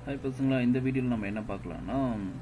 hi பசங்களா இந்த வீடியோவில் நம்ம என்ன பார்க்கலாம்னா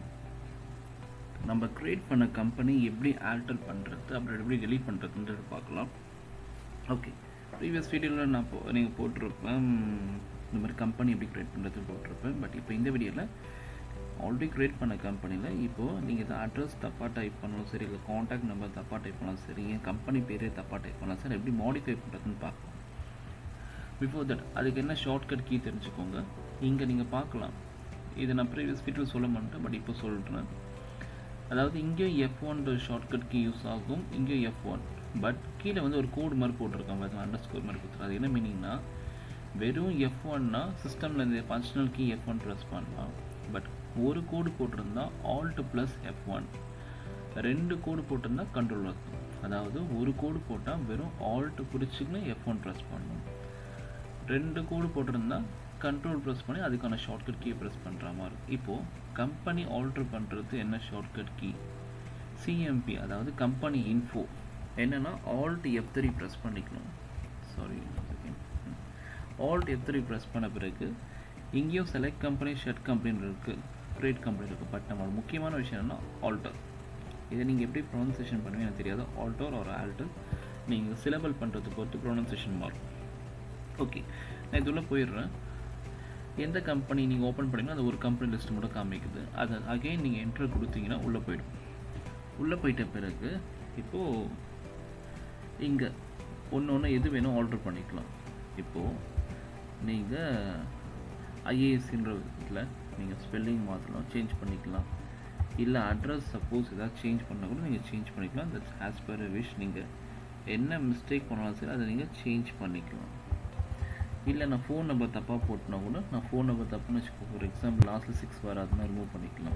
நம்ம க்ரியேட் பண்ண கம்பெனி எப்படி ஆல்டர் பண்ணுறது அப்புறம் எப்படி டெலீட் பண்ணுறதுன்றது பார்க்கலாம் ஓகே ப்ரீவியஸ் வீடியோவில் நான் போ நீங்கள் போட்டிருப்பேன் இந்த மாதிரி கம்பெனி எப்படி க்ரியேட் பண்ணுறது போட்டிருப்பேன் பட் இப்போ இந்த வீடியோவில் ஆல்ரெடி க்ரியேட் பண்ண கம்பெனியில் இப்போது நீங்கள் இந்த அட்ரஸ் தப்பாக டைப் பண்ணாலும் சரி இல்லை காண்டாக்ட் நம்பர் தப்பாக டைப் பண்ணாலும் சரி என் கம்பெனி பேரே தப்பாக டைப் பண்ணலாம் சரி எப்படி மாடிஃபை பண்ணுறதுன்னு பார்க்கலாம் பிஃபோர் தட் அதுக்கு என்ன ஷார்ட்கட் கீ தெரிஞ்சுக்கோங்க இங்கே நீங்கள் பார்க்கலாம் இதை நான் ப்ரீவியஸ் வீடியோ சொல்ல மாட்டேன் பட் இப்போ சொல்கிறேன் அதாவது இங்கேயும் F one shortcut key use ஆகும் இங்கேயும் எஃப் ஒன் பட் கீழே வந்து ஒரு கோடு மாதிரி போட்டிருக்காங்க அது அண்டர் ஸ்கோர் மாதிரி கொடுத்துரு அது என்ன மீனிங்னா வெறும் எஃப் ஒன்னா சிஸ்டமில் இந்த functional key F one press பண்ணலாம் பட் ஒரு கோடு போட்டிருந்தா ஆல்ட் ப்ளஸ் எஃப் ஒன் ரெண்டு கோடு போட்டிருந்தா கண்ட்ரோல் இருக்கும் அதாவது ஒரு கோடு போட்டால் வெறும் ஆல்ட் பிடிச்சிக்கணும் எஃப் ஒன் ப்ரெஸ் பண்ணணும் ரெண்டு கோடு போட்டிருந்தா கண்ட்ரோல் ப்ரெஸ் பண்ணி அதுக்கான ஷார்ட்கட் கீ ப்ரெஸ் பண்ணுற மாதிரி இருக்கும் இப்போது கம்பெனி ஆல்ட்ரு பண்ணுறது என்ன ஷார்ட்கட் கீ சிஎம்பி அதாவது கம்பெனி இன்ஃபோ என்னென்னா ஆல்ட் எஃப் த்ரீ ப்ரெஸ் பண்ணிக்கணும் sorry alt F three press பண்ண பிறகு இங்கேயும் செலக்ட் கம்பெனி ஷெட் கம்பெனி இருக்குது க்ரேட் கம்பெனி இருக்குது பட் நம்ம முக்கியமான விஷயம் என்னென்னா ஆல்டர் இதை நீங்கள் எப்படி ப்ரொனன்சியேஷன் பண்ணுவீங்க எனக்கு தெரியாது ஆல்டர் ஒரு ஆல்டர் நீங்கள் சிலபல் பண்ணுறது பொறுத்து ப்ரொனன்சியேஷன் மாறும் ஓகே நான் இதுள்ள போயிடுறேன் எந்த கம்பெனி நீங்கள் ஓப்பன் பண்ணிங்கன்னா அது ஒரு கம்பெனி லிஸ்ட் மட்டும் காமிக்குது அதை அகைன் நீங்கள் என்ட்ரு கொடுத்தீங்கன்னா உள்ளே போயிடும் உள்ளே போயிட்ட பிறகு இப்போது இங்கே ஒன்று ஒன்று எது வேணும் ஆர்டர் பண்ணிக்கலாம் இப்போது நீங்கள் ஐஏஎஸ்ன்ற இதில் நீங்கள் ஸ்பெல்லிங் மாற்றலாம் சேஞ்ச் பண்ணிக்கலாம் இல்லை அட்ரஸ் சப்போஸ் ஏதாவது சேஞ்ச் பண்ணால் கூட நீங்கள் சேஞ்ச் பண்ணிக்கலாம் தட்ஸ் ஆஸ் பர் விஷ் நீங்கள் என்ன மிஸ்டேக் பண்ணாலும் சரி அதை நீங்கள் சேஞ்ச் பண்ணிக்கலாம் இல்லை நான் ஃபோன் நம்பர் தப்பாக போட்டினா கூட நான் ஃபோன் நம்பர் தப்புன்னு வச்சுக்கோ ஃபார் எக்ஸாம்பிள் லாஸ்ட்டில் சிக்ஸ் வராதுன்னா ரிமூவ் பண்ணிக்கலாம்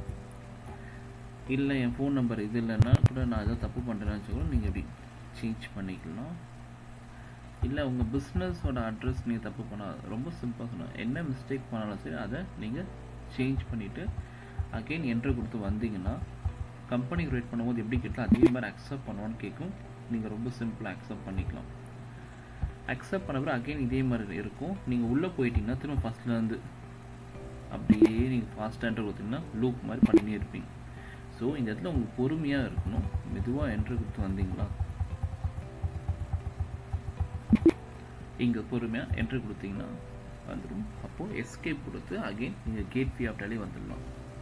இல்லை என் ஃபோன் நம்பர் இது இல்லைன்னா கூட நான் ஏதாவது தப்பு பண்ணுறேன்னு வச்சு கூட நீங்கள் இப்படி சேஞ்ச் பண்ணிக்கலாம் இல்லை உங்கள் பிஸ்னஸோட அட்ரஸ் நீங்கள் தப்பு பண்ணால் ரொம்ப சிம்பிளாக சொன்னால் என்ன மிஸ்டேக் பண்ணாலும் சரி அதை நீங்கள் சேஞ்ச் பண்ணிவிட்டு அகெயின் என்ட்ரு கொடுத்து வந்தீங்கன்னா கம்பெனி க்ரியேட் பண்ணும்போது எப்படி கேட்டால் அதே மாதிரி அக்செப்ட் பண்ணுவான்னு கேட்கும் நீங்கள் ரொம்ப சிம்பிளாக அக்செப்ட் பண்ணிக்கலாம் அக்செப்ட் பண்ண பிறகு அகைன் இதே மாதிரி இருக்கும் நீங்கள் உள்ளே போயிட்டீங்கன்னா திரும்ப ஃபஸ்ட்லேருந்து அப்படியே நீங்கள் ஃபாஸ்ட்டாக என்ட்ரு கொடுத்தீங்கன்னா லூப் மாதிரி பண்ணினே இருப்பீங்க ஸோ இந்த இடத்துல உங்களுக்கு பொறுமையாக இருக்கணும் மெதுவாக என்ட்ரு கொடுத்து வந்தீங்களா இங்கே பொறுமையாக என்ட்ரு கொடுத்தீங்கன்னா வந்துடும் அப்போது எஸ்கேப் கொடுத்து அகெயின் நீங்கள் கேட் ஃபீ ஆஃப் டேலி வந்துடலாம்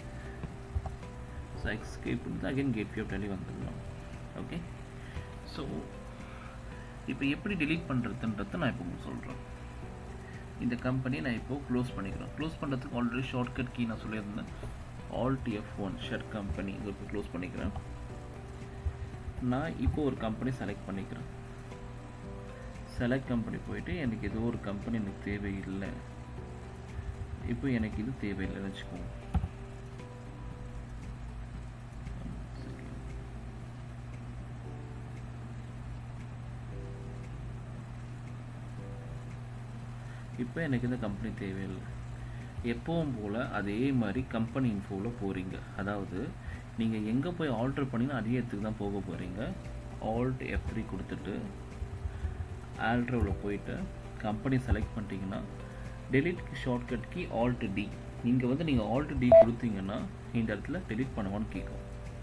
ஸோ எஸ்கேப் கொடுத்து again gateway of Tally வந்துடலாம் ஓகே ஸோ இப்போ எப்படி டெலீட் பண்ணுறதுன்றத நான் இப்போ உங்களுக்கு சொல்கிறேன் இந்த கம்பெனியை நான் இப்போது க்ளோஸ் பண்ணிக்கிறேன் க்ளோஸ் பண்ணுறதுக்கு ஆல்ரெடி ஷார்ட்கட் கீ நான் சொல்லியிருந்தேன் alt F one shut company இதை இப்போ க்ளோஸ் பண்ணிக்கிறேன் நான் இப்போ ஒரு கம்பெனி செலக்ட் பண்ணிக்கிறேன் செலக்ட் கம்பெனி போயிட்டு எனக்கு ஏதோ ஒரு கம்பெனி எனக்கு தேவையில்லை இப்போ எனக்கு இது தேவையில்லைன்னு வச்சுக்கோங்க இப்போ எனக்கு இந்த கம்பெனி தேவையில்லை எப்பவும் போல் அதே மாதிரி கம்பெனி இன்ஃபோவில் போகிறீங்க அதாவது நீங்கள் எங்கே போய் ஆல்ட்ரு பண்ணிங்கன்னா அதே இடத்துக்கு தான் போக போகிறீங்க ஆல்ட் எஃப் த்ரீ கொடுத்துட்டு ஆல்ட்ரோவில் போயிட்டு கம்பெனி செலக்ட் பண்ணிட்டீங்கன்னா delete shortcut key alt D இங்கே வந்து நீங்கள் ஆல்ட் டி கொடுத்தீங்கன்னா இந்த இடத்துல டெலிட் பண்ணுவான்னு கேட்கும்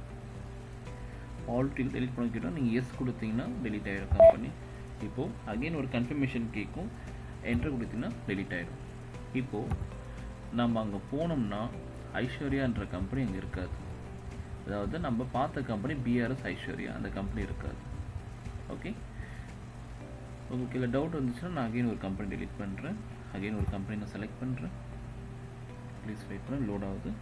ஆல்ட் டி டெலிட் பண்ண கேட்டால் நீங்கள் எஸ் கொடுத்தீங்கன்னா டெலிட் ஆகிடும் கம்பெனி இப்போது அகெயின் ஒரு கன்ஃபர்மேஷன் கேட்கும் என்ட்ரு கொடுத்தீங்கன்னா டெலிட் ஆகிடும் இப்போது நம்ம அங்கே போனோம்னா ஐஸ்வர்யான்ற கம்பெனி அங்கே இருக்காது அதாவது நம்ம பார்த்த கம்பெனி பிஆர்எஸ் ஐஸ்வர்யா அந்த கம்பெனி இருக்காது ஓகே உங்களுக்கு இல்லை டவுட் வந்துச்சுன்னா நான் அகைன் ஒரு கம்பெனி டெலிட் பண்ணுறேன் அகைன் ஒரு கம்பெனி நான் செலக்ட் பண்ணுறேன் ப்ளீஸ் வெயிட் பண்ண லோட் ஆகுது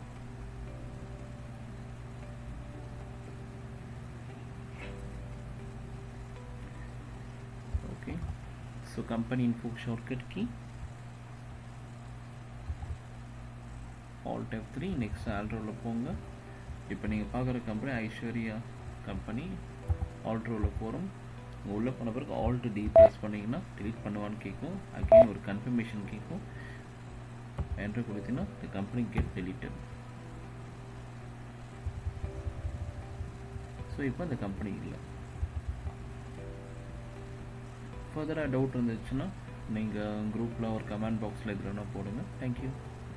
okay so company info shortcut key alt F three next ஆல்ட்ரோவில் போங்க இப்போ நீங்கள் பார்க்குற கம்பெனி ஐஸ்வர்யா கம்பெனி ஆல்ட்ரோவில் போகிறோம் உள்ளே போன பிறகு ஆல்ட் டி ப்ரெஸ் பண்ணிங்கன்னா டிலீட் பண்ணுவான்னு கேட்கும் அகெயின் ஒரு கன்ஃபர்மேஷன் கேட்கும் என்ட்ரு கொடுத்தீங்கன்னா இந்த கம்பெனி கெட் டெலிட்டட் ஸோ இப்போ அந்த கம்பெனி இல்லை ஃபர்தராக டவுட் இருந்துச்சுன்னா நீங்கள் குரூப்பில் ஒரு கமெண்ட் பாக்ஸில் எதுனா போடுங்க தேங்க்யூ